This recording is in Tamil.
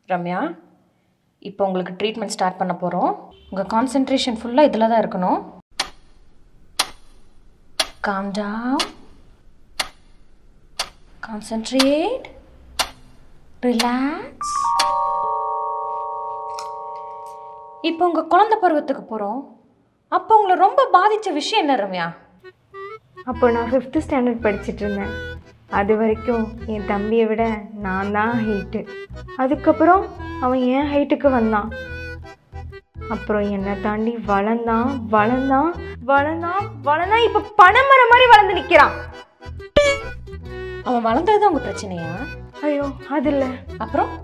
ரம்யா இப்போ உங்களுக்கு ட்ரீட்மெண்ட் ஸ்டார்ட் பண்ண போகிறோம் உங்கள் கான்சென்ட்ரேஷன் ஃபுல்லாக இதில் தான் இருக்கணும் calm down concentrate relax இப்போ உங்கள் குழந்தை பருவத்துக்கு போகிறோம் அப்போ உங்களை ரொம்ப பாதித்த விஷயம் என்ன ரம்யா அப்போ நான் ஃபிஃப்த்து ஸ்டாண்டர்ட் படிச்சிட்டு இருந்தேன் அது வரைக்கும் என் தம்பியை விட நான் தான் ஹைட்டு அதுக்கப்புறம் அவன் என் ஹைட்டுக்கு வந்தான் அப்புறம் என்னை தாண்டி வளர்ந்தான் வளர்ந்தான் வளர்ந்தான் வளர்ந்தான் இப்போ பனைமரம் மாதிரி வளர்ந்து நிற்கிறான் அவன் வளர்ந்தது உங்கள் பிரச்சனையா ஐயோ அது இல்லை அப்புறம்